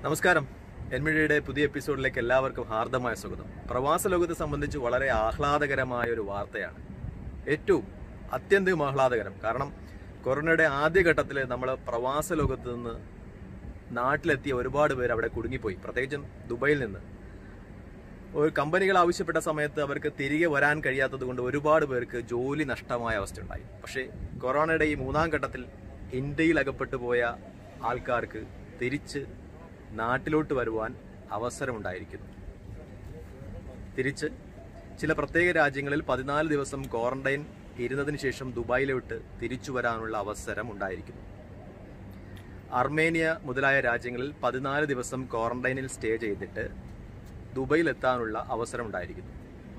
നമസ്കാരം എൻമിഴിയുടെ പുതിയ എപ്പിസോഡിലേക്ക് എല്ലാവർക്കും ഹാർദമായ സ്വാഗതം പ്രവാസ ലോകത്തെ സംബന്ധിച്ച് വളരെ ആഹ്ലാദകരമായ ഒരു വാർത്തയാണ് ഏറ്റവും അത്യന്തം ആഹ്ലാദകരം കാരണം കൊറോണയുടെ ആദ്യഘട്ടത്തിൽ നമ്മൾ പ്രവാസ ലോകത്ത് നിന്ന് നാട്ടിലെത്തിയ ഒരുപാട് പേര് അവിടെ കുടുങ്ങിപ്പോയി പ്രത്യേകിച്ചും ദുബൈയിൽ നിന്ന് ഒരു കമ്പനികൾ ആവശ്യപ്പെട്ട സമയത്ത് അവർക്ക് തിരികെ വരാൻ കഴിയാത്തത് കൊണ്ട് ഒരുപാട് പേർക്ക് ജോലി നഷ്ടമായ അവസ്ഥയുണ്ടായി പക്ഷേ കൊറോണയുടെ ഈ മൂന്നാം ഘട്ടത്തിൽ ഇന്ത്യയിൽ അകപ്പെട്ടു പോയ ആൾക്കാർക്ക് തിരിച്ച് നാട്ടിലോട്ട് വരുവാൻ അവസരമുണ്ടായിരിക്കുന്നു തിരിച്ച് ചില പ്രത്യേക രാജ്യങ്ങളിൽ പതിനാല് ദിവസം ക്വാറന്റൈൻ ഇരുന്നതിന് ശേഷം ദുബായിലോട്ട് തിരിച്ചു വരാനുള്ള അവസരം ഉണ്ടായിരിക്കുന്നു അർമേനിയ മുതലായ രാജ്യങ്ങളിൽ പതിനാല് ദിവസം ക്വാറന്റൈനിൽ സ്റ്റേ ചെയ്തിട്ട് ദുബൈയിൽ എത്താനുള്ള അവസരം ഉണ്ടായിരിക്കുന്നു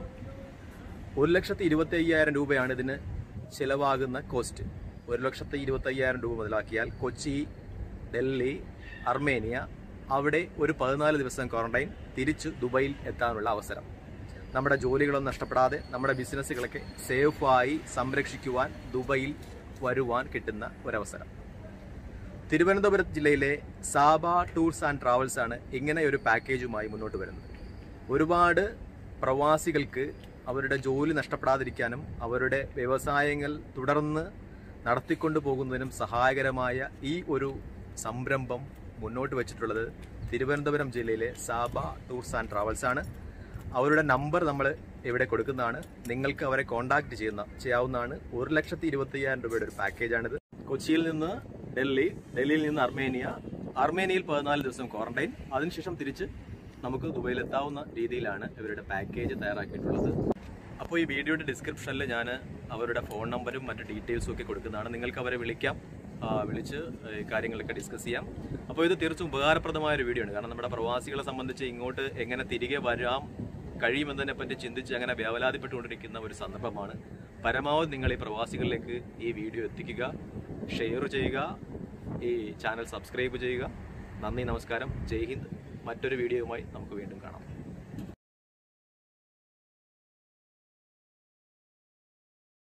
ഒരു ലക്ഷത്തി ഇരുപത്തി അയ്യായിരം രൂപയാണ് ഇതിന് ചിലവാകുന്ന കോസ്റ്റ് ഒരു ലക്ഷത്തി ഇരുപത്തി അയ്യായിരം രൂപ മുതലാക്കിയാൽ കൊച്ചി ഡൽഹി അർമേനിയ അവിടെ ഒരു പതിനാല് ദിവസം ക്വാറന്റൈൻ തിരിച്ച് ദുബൈയിൽ എത്താനുള്ള അവസരം നമ്മുടെ ജോലികളൊന്നും നഷ്ടപ്പെടാതെ നമ്മുടെ ബിസിനസ്സുകളൊക്കെ സേഫായി സംരക്ഷിക്കുവാൻ ദുബൈയിൽ വരുവാൻ കിട്ടുന്ന ഒരവസരം തിരുവനന്തപുരം ജില്ലയിലെ സാബ ടൂർസ് ആൻഡ് ട്രാവൽസ് ആണ് ഇങ്ങനെ ഒരു പാക്കേജുമായി മുന്നോട്ട് വരുന്നത് ഒരുപാട് പ്രവാസികൾക്ക് അവരുടെ ജോലി നഷ്ടപ്പെടാതിരിക്കാനും അവരുടെ വ്യവസായങ്ങൾ തുടർന്ന് നടത്തിക്കൊണ്ടു പോകുന്നതിനും സഹായകരമായ ഈ ഒരു സംരംഭം മുന്നോട്ട് വെച്ചിട്ടുള്ളത് തിരുവനന്തപുരം ജില്ലയിലെ സാബ ടൂർസ് ആൻഡ് ട്രാവൽസ് ആണ് അവരുടെ നമ്പർ നമ്മൾ ഇവിടെ കൊടുക്കുന്നതാണ് നിങ്ങൾക്ക് അവരെ കോൺടാക്ട് ചെയ്യുന്ന ചെയ്യാവുന്നതാണ് ഒരു ലക്ഷത്തി ഇരുപത്തി അയ്യായിരം രൂപയുടെ ഒരു പാക്കേജാണിത് കൊച്ചിയിൽ നിന്ന് ഡൽഹി ഡൽഹിയിൽ നിന്ന് അർമേനിയ അർമേനിയയിൽ പതിനാല് ദിവസം ക്വാറന്റൈൻ അതിനുശേഷം തിരിച്ച് നമുക്ക് ദുബൈയിൽ എത്താവുന്ന രീതിയിലാണ് ഇവരുടെ പാക്കേജ് തയ്യാറാക്കിയിട്ടുള്ളത് അപ്പോൾ ഈ വീഡിയോയുടെ ഡിസ്ക്രിപ്ഷനിൽ ഞാൻ അവരുടെ ഫോൺ നമ്പറും മറ്റു ഡീറ്റെയിൽസും ഒക്കെ കൊടുക്കുന്നതാണ് നിങ്ങൾക്ക് അവരെ വിളിക്കാം ആ, വിളിച്ച് ഈ കാര്യങ്ങളൊക്കെ ഡിസ്കസ് ചെയ്യാം അപ്പോൾ ഇത് തീർച്ചയായും ഉപകാരപ്രദമായ ഒരു വീഡിയോ ആണ് കാരണം നമ്മുടെ പ്രവാസികളെ സംബന്ധിച്ച് ഇങ്ങോട്ട് എങ്ങനെ തിരികെ വരാം കഴിയുമെന്നതിനെ പറ്റി ചിന്തിച്ച് അങ്ങനെ വ്യാവലാതിപ്പെട്ടുകൊണ്ടിരിക്കുന്ന ഒരു സന്ദർഭമാണ് പരമാവധി നിങ്ങൾ ഈ പ്രവാസികളിലേക്ക് ഈ വീഡിയോ എത്തിക്കുക ഷെയർ ചെയ്യുക ഈ ചാനൽ സബ്സ്ക്രൈബ് ചെയ്യുക നന്ദി നമസ്കാരം ജയ് ഹിന്ദ് മറ്റൊരു വീഡിയോയുമായി നമുക്ക് വീണ്ടും കാണാം